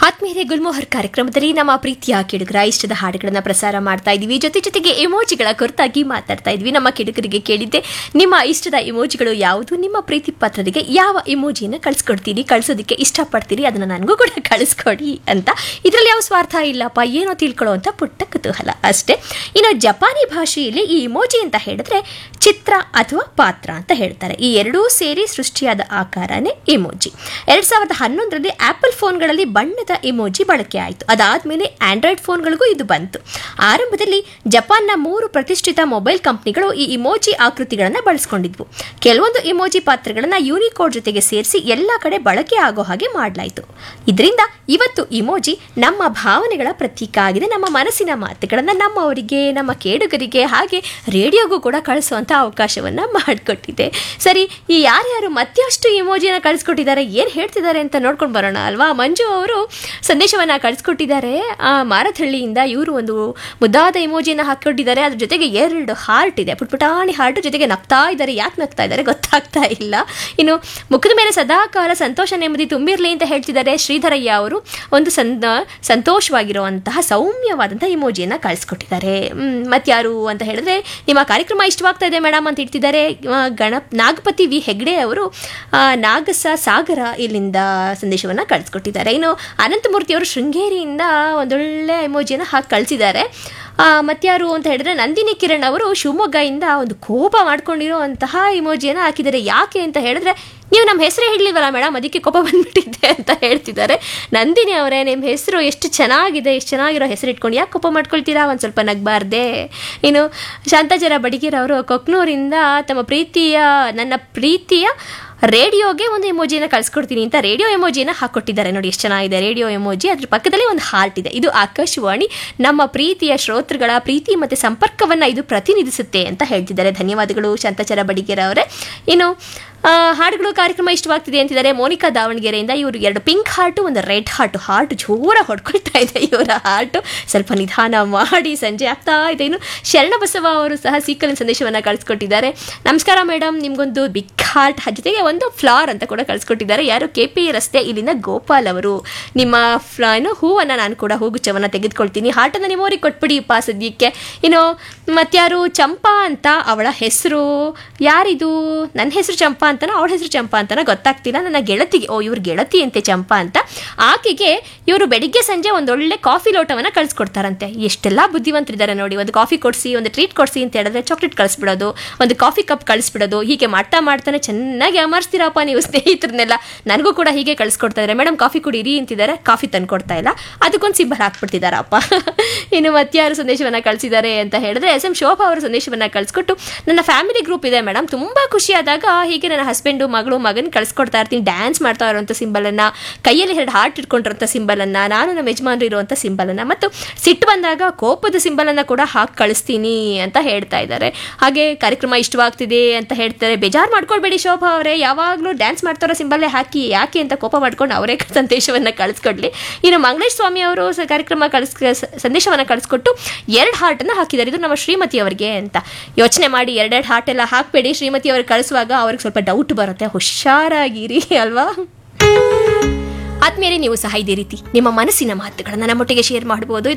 ಆತ್ಮೀಯರೇ ಗುಲ್ಮೋಹರ್ ಕಾರ್ಯಕ್ರಮದಲ್ಲಿ ನಮ್ಮ ಪ್ರೀತಿಯ ಕಿಡುಗರ ಇಷ್ಟದ ಹಾಡುಗಳನ್ನ ಪ್ರಸಾರ ಮಾಡ್ತಾ ಇದೀವಿ ಜೊತೆ ಜೊತೆಗೆ ಎಮೋಜಿಗಳ ಕುರಿತಾಗಿ ಮಾತಾಡ್ತಾ ಇದ್ವಿ ನಮ್ಮ ಕಿಡುಗರಿಗೆ ಕೇಳಿದ್ದೆ ನಿಮ್ಮ ಇಷ್ಟದ ಎಮೋಜಿಗಳು ಯಾವುದು ನಿಮ್ಮ ಪ್ರೀತಿ ಪಾತ್ರರಿಗೆ ಯಾವ ಎಮೋಜಿನ ಕಳಿಸ್ಕೊಡ್ತೀರಿ ಕಳಿಸೋದಕ್ಕೆ ಇಷ್ಟಪಡ್ತೀರಿ ಅದನ್ನ ನನಗೂ ಕೂಡ ಕಳಿಸ್ಕೊಡಿ ಅಂತ ಇದರಲ್ಲಿ ಯಾವ ಸ್ವಾರ್ಥ ಇಲ್ಲಪ್ಪ ಏನೋ ತಿಳ್ಕೊಳ್ಳೋ ಅಂತ ಪುಟ್ಟ ಕುತೂಹಲ ಅಷ್ಟೇ ಇನ್ನು ಜಪಾನಿ ಭಾಷೆಯಲ್ಲಿ ಈ ಇಮೋಜಿ ಅಂತ ಹೇಳಿದ್ರೆ ಚಿತ್ರ ಅಥವಾ ಪಾತ್ರ ಅಂತ ಹೇಳ್ತಾರೆ ಈ ಎರಡೂ ಸೇರಿ ಸೃಷ್ಟಿಯಾದ ಆಕಾರನೇ ಇಮೋಜಿ ಎರಡ್ ಸಾವಿರದ ಹನ್ನೊಂದರಲ್ಲಿ ಆಪಲ್ ಫೋನ್ಗಳಲ್ಲಿ ಬಣ್ಣದ ಇಮೋಜಿ ಬಳಕೆ ಆಯಿತು ಅದಾದ್ಮೇಲೆ ಆಂಡ್ರಾಯ್ಡ್ ಫೋನ್ಗಳಿಗೂ ಇದು ಬಂತು ಆರಂಭದಲ್ಲಿ ಜಪಾನ್ನ ಮೂರು ಪ್ರತಿಷ್ಠಿತ ಮೊಬೈಲ್ ಕಂಪನಿಗಳು ಈ ಇಮೋಜಿ ಆಕೃತಿಗಳನ್ನು ಬಳಸ್ಕೊಂಡಿದ್ವು ಕೆಲವೊಂದು ಇಮೋಜಿ ಪಾತ್ರಗಳನ್ನ ಯೂನಿಕೋಡ್ ಜೊತೆಗೆ ಸೇರಿಸಿ ಎಲ್ಲ ಕಡೆ ಬಳಕೆ ಆಗೋ ಹಾಗೆ ಮಾಡಲಾಯಿತು ಇದರಿಂದ ಇವತ್ತು ಇಮೋಜಿ ನಮ್ಮ ಭಾವನೆಗಳ ಪ್ರತೀಕ ಆಗಿದೆ ನಮ್ಮ ಮನಸ್ಸಿನ ಮಾತುಗಳನ್ನು ನಮ್ಮವರಿಗೆ ನಮ್ಮ ಕೇಡುಗರಿಗೆ ಹಾಗೆ ರೇಡಿಯೋಗೂ ಕೂಡ ಕಳಿಸುವಂಥ ಅವಕಾಶವನ್ನ ಮಾಡಿಕೊಟ್ಟಿದೆ ಸರಿ ಈ ಯಾರ್ಯಾರು ಮತ್ತೆ ಅಷ್ಟು ಇಮೋಜಿನ ಕಳಿಸ್ಕೊಟ್ಟಿದ್ದಾರೆ ಏನು ಹೇಳ್ತಿದ್ದಾರೆ ಅಂತ ನೋಡ್ಕೊಂಡು ಬರೋಣ ಅಲ್ವಾ ಮಂಜು ಅವರು ಸಂದೇಶವನ್ನ ಕಳಿಸ್ಕೊಟ್ಟಿದ್ದಾರೆ ಆ ಮಾರಥಳ್ಳಿಯಿಂದ ಇವರು ಒಂದು ಮುದ್ದಾದ ಇಮೋಜಿನ ಹಾಕಿಕೊಂಡಿದ್ದಾರೆ ಅದ್ರ ಜೊತೆಗೆ ಎರಡು ಹಾರ್ಟ್ ಇದೆ ಪುಟ್ಪುಟಾಣಿ ಹಾರ್ಟ್ ಜೊತೆಗೆ ನಗ್ತಾ ಇದ್ದಾರೆ ಯಾಕೆ ನಗ್ತಾ ಇದ್ದಾರೆ ಗೊತ್ತಾಗ್ತಾ ಇಲ್ಲ ಇನ್ನು ಮುಖದ ಮೇಲೆ ಸದಾ ಕಾಲ ಸಂತೋಷ ನೆಮ್ಮದಿ ತುಂಬಿರಲಿ ಅಂತ ಹೇಳ್ತಿದ್ದಾರೆ ಶ್ರೀಧರಯ್ಯ ಅವರು ಒಂದು ಸಂದ ಸಂತೋಷವಾಗಿರುವಂತಹ ಸೌಮ್ಯವಾದಂತಹ ಇಮೋಜಿಯನ್ನು ಕಳಿಸ್ಕೊಟ್ಟಿದ್ದಾರೆ ಮತ್ತಾರು ಅಂತ ಹೇಳಿದ್ರೆ ನಿಮ್ಮ ಕಾರ್ಯಕ್ರಮ ಇಷ್ಟವಾಗ್ತಾ ಇದೆ ಮೇಡಮ್ ಅಂತ ಹೇಳ್ತಿದ್ದಾರೆ ಆ, ಗಣಪ್ ನಾಗಪತಿ ವಿ ಹೆಗ್ಡೆ ಅವರು ಆ, ನಾಗಸ ಸಾಗರ ಇಲ್ಲಿಂದ ಸಂದೇಶವನ್ನು ಕಳಿಸ್ಕೊಟ್ಟಿದ್ದಾರೆ ಇನ್ನು ಅನಂತಮೂರ್ತಿ ಅವರು ಶೃಂಗೇರಿಯಿಂದ ಒಂದೊಳ್ಳೆ ಎಮೋಜಿಯನ್ನು ಹಾಕಿ ಕಳಿಸಿದ್ದಾರೆ ಮತ್ತಾರು ಅಂತ ಹೇಳಿದ್ರೆ ನಂದಿನಿ ಕಿರಣ್ ಅವರು ಶಿವಮೊಗ್ಗದಿಂದ ಒಂದು ಕೋಪ ಮಾಡ್ಕೊಂಡಿರೋ ಅಂತಹ ಇಮೋಜಿಯನ್ನು ಹಾಕಿದ್ದಾರೆ ಯಾಕೆ ಅಂತ ಹೇಳಿದ್ರೆ ನೀವು ನಮ್ಮ ಹೆಸರೇ ಹೇಳಲಿಲ್ವಲ್ಲ ಮೇಡಮ್ ಅದಕ್ಕೆ ಕೋಪ ಬಂದ್ಬಿಟ್ಟಿದೆ ಅಂತ ಹೇಳ್ತಿದ್ದಾರೆ ನಂದಿನಿ ಅವರೇ ನಿಮ್ಮ ಹೆಸರು ಎಷ್ಟು ಚೆನ್ನಾಗಿದೆ ಎಷ್ಟು ಚೆನ್ನಾಗಿರೋ ಹೆಸರು ಇಟ್ಕೊಂಡು ಯಾಕೆ ಕೋಪ ಮಾಡ್ಕೊಳ್ತೀರಾ ಒಂದು ಸ್ವಲ್ಪ ನಗಬಾರ್ದೆ ಇನ್ನು ಶಾಂತಾಚಾರ ಬಡಿಗೇರ್ ಅವರು ಕೊಕ್ನೂರಿಂದ ತಮ್ಮ ಪ್ರೀತಿಯ ನನ್ನ ಪ್ರೀತಿಯ ರೇಡಿಯೋಗೆ ಒಂದು ಎಮೋಜಿನ ಕಳಿಸ್ಕೊಡ್ತೀನಿ ಅಂತ ರೇಡಿಯೋ ಎಮೋಜಿನ ಹಾಕೊಟ್ಟಿದ್ದಾರೆ ನೋಡಿ ಎಷ್ಟು ಚೆನ್ನಾಗಿದೆ ರೇಡಿಯೋ ಎಮೋಜಿ ಅದ್ರ ಪಕ್ಕದಲ್ಲಿ ಒಂದು ಹಾರ್ಟ್ ಇದೆ ಇದು ಆಕಾಶವಾಣಿ ನಮ್ಮ ಪ್ರೀತಿಯ ಶ್ರೋತೃಗಳ ಪ್ರೀತಿ ಮತ್ತು ಸಂಪರ್ಕವನ್ನು ಇದು ಪ್ರತಿನಿಧಿಸುತ್ತೆ ಅಂತ ಹೇಳ್ತಿದ್ದಾರೆ ಧನ್ಯವಾದಗಳು ಶಾಂತಾಚಾರ ಬಡಿಗೇರ ಅವರೇ ಇನ್ನು ಆ, ಹಾಡುಗಳು ಕಾರ್ಯಕ್ರಮ ಇಷ್ಟವಾಗ್ತಿದೆ ಅಂತಿದ್ದಾರೆ ಮೋನಿಕಾ ದಾವಣಗೆರೆಯಿಂದ ಇವರು ಎರಡು ಪಿಂಕ್ ಹಾರ್ಟು ಒಂದು ರೆಡ್ ಹಾರ್ಟು ಹಾರ್ಟ್ ಜೋರ ಹೊಡ್ಕೊಳ್ತಾ ಇದೆ ಇವರ ಹಾರ್ಟು ಸ್ವಲ್ಪ ನಿಧಾನ ಮಾಡಿ ಸಂಜೆ ಆಗ್ತಾ ಇದೆ ಇನ್ನು ಶರಣಬಸವ ಅವರು ಸಹ ಸೀಕಲಿನ ಸಂದೇಶವನ್ನು ಕಳಿಸ್ಕೊಟ್ಟಿದ್ದಾರೆ ನಮಸ್ಕಾರ ಮೇಡಮ್ ನಿಮ್ಗೊಂದು ಬಿಗ್ ಹಾರ್ಟ್ ಜೊತೆಗೆ ಒಂದು ಫ್ಲಾರ್ ಅಂತ ಕೂಡ ಕಳಿಸ್ಕೊಟ್ಟಿದ್ದಾರೆ ಯಾರು ಕೆ ಪಿ ರಸ್ತೆ ಇಲ್ಲಿಂದ ಗೋಪಾಲ್ ಅವರು ನಿಮ್ಮ ಫ್ಲಾ ಏನು ಹೂವನ್ನು ನಾನು ಕೂಡ ಹೂಗುಚ್ಛವನ್ನು ತೆಗೆದುಕೊಳ್ತೀನಿ ಹಾರ್ಟನ್ನು ನಿಮ್ಮವ್ರಿಗೆ ಕೊಟ್ಬಿಡಿಪ್ಪ ಸದ್ಯಕ್ಕೆ ಇನ್ನು ಮತ್ಯಾರು ಚಂಪಾ ಅಂತ ಅವಳ ಹೆಸರು ಯಾರಿದು ನನ್ನ ಹೆಸರು ಚಂಪಾ ಅಂತನೋ ಅವಳ ಹೆಸರು ಚಂಪಾ ಅಂತನೋ ಗೊತ್ತಾಗ್ತಿಲ್ಲ ನನ್ನ ಗೆಳತಿಗೆ ಓ ಇವ್ರ ಗೆಳತಿ ಅಂತೆ ಚಂಪಾ ಅಂತ ಆಕೆಗೆ ಇವರು ಬೆಳಿಗ್ಗೆ ಸಂಜೆ ಒಂದೊಳ್ಳೆ ಕಾಫಿ ಲೋಟವನ್ನು ಕಳಿಸ್ಕೊಡ್ತಾರಂತೆ ಎಷ್ಟೆಲ್ಲ ಬುದ್ಧಿವಂತರಿದ್ದಾರೆ ನೋಡಿ ಒಂದು ಕಾಫಿ ಕೊಡಿಸಿ ಒಂದು ಟ್ರೀಟ್ ಕೊಡಿಸಿ ಅಂತ ಹೇಳಿದ್ರೆ ಚಾಕ್ಲೇಟ್ ಕಳಿಸ್ಬಿಡೋದು ಒಂದು ಕಾಫಿ ಕಪ್ ಕಳಿಸ್ಬಿಡೋದು ಹೀಗೆ ಮಾಡ್ತಾ ಮಾಡ್ತಾನೆ ಚೆನ್ನಾಗಿ ಅಮರ್ಸ್ತೀರಪ್ಪ ನೀವು ಸ್ನೇಹಿತರನ್ನೆಲ್ಲ ನನಗೂ ಕೂಡ ಹೀಗೆ ಕಳಿಸ್ಕೊಡ್ತಾ ಇದ್ದಾರೆ ಮೇಡಮ್ ಕಾಫಿ ಕುಡೀರಿ ಅಂತಿದ್ದಾರೆ ಕಾಫಿ ತಂದು ಕೊಡ್ತಾ ಇಲ್ಲ ಅದಕ್ಕೊಂದು ಸಿಂಬಲ್ ಹಾಕ್ಬಿಡ್ತಿದ್ದಾರಪ್ಪ ಇನ್ನು ಮತ್ಯಾರು ಸಂದೇಶವನ್ನು ಕಳಿಸಿದ್ದಾರೆ ಅಂತ ಹೇಳಿದ್ರೆ ಎಸ್ ಎಂ ಶೋಭಾ ಅವರು ಸಂದೇಶವನ್ನು ಕಳಿಸ್ಕೊಟ್ಟು ನನ್ನ ಫ್ಯಾಮಿಲಿ ಗ್ರೂಪ್ ಇದೆ ಮೇಡಮ್ ತುಂಬ ಖುಷಿಯಾದಾಗ ಹೀಗೆ ನನ್ನ ಹಸ್ಬೆಂಡು ಮಗಳು ಮಗನ ಕಳಿಸ್ಕೊಡ್ತಾ ಇರ್ತೀನಿ ಡ್ಯಾನ್ಸ್ ಮಾಡ್ತಾ ಇರುವಂಥ ಸಿಂಬಲನ್ನು ಕೈಯಲ್ಲಿ ಎರಡು ಹಾರ್ಟ್ ಇಟ್ಕೊಂಡಿರೋಂಥ ಸಿಂಬಲನ್ನು ನಾನು ನಮ್ಮ ಯಜಮಾನ್ರು ಇರುವಂಥ ಸಿಂಬಲನ್ನು ಮತ್ತು ಸಿಟ್ಟು ಬಂದಾಗ ಕೋಪದ ಸಿಂಬಲನ್ನು ಕೂಡ ಹಾಕಿ ಕಳಿಸ್ತೀನಿ ಅಂತ ಹೇಳ್ತಾ ಇದ್ದಾರೆ ಹಾಗೆ ಕಾರ್ಯಕ್ರಮ ಇಷ್ಟವಾಗ್ತಿದೆ ಅಂತ ಹೇಳ್ತಾರೆ ಬೇಜಾರು ಮಾಡ್ಕೊಳ್ಬೇಡಿ ಶೋಭಾ ಅವರೇ ಯಾವಾಗಲೂ ಡ್ಯಾನ್ಸ್ ಮಾಡ್ತಾರೋ ಸಿಂಬಲ್ಲೇ ಹಾಕಿ ಯಾಕೆ ಅಂತ ಕೋಪ ಮಾಡ್ಕೊಂಡು ಅವರೇ ಸಂದೇಶವನ್ನು ಕಳಿಸ್ಕೊಡ್ಲಿ ಇನ್ನು ಮಂಗಳೇಶ್ ಸ್ವಾಮಿ ಅವರು ಸ- ಕಾರ್ಯಕ್ರಮ ಕಳಿಸ್ ಸಂದೇಶವನ್ನು ಕಳಿಸ್ಕೊಟ್ಟು ಎರಡು ಹಾರ್ಟನ್ನು ಹಾಕಿದ್ದಾರೆ ಇದು ನಮ್ಮ ಶ್ರೀಮತಿ ಅವರಿಗೆ ಅಂತ ಯೋಚನೆ ಮಾಡಿ ಎರಡೆರಡು ಹಾರ್ಟ್ ಎಲ್ಲ ಹಾಕಬೇಡಿ ಶ್ರೀಮತಿ ಅವ್ರಿಗೆ ಕಳಿಸುವಾಗ ಅವ್ರಿಗೆ ಸ್ವಲ್ಪ ಡೌಟ್ ಬರುತ್ತೆ ಹುಷಾರಾಗಿರಿ ಅಲ್ವಾ ಆದ್ಮೇಲೆ ನೀವು ಸಹ ಇದೇ ರೀತಿ ನಿಮ್ಮ ಮನಸ್ಸಿನ ಮಾತುಗಳನ್ನು ನಮ್ಮೊಟ್ಟಿಗೆ ಶೇರ್ ಮಾಡಬಹುದು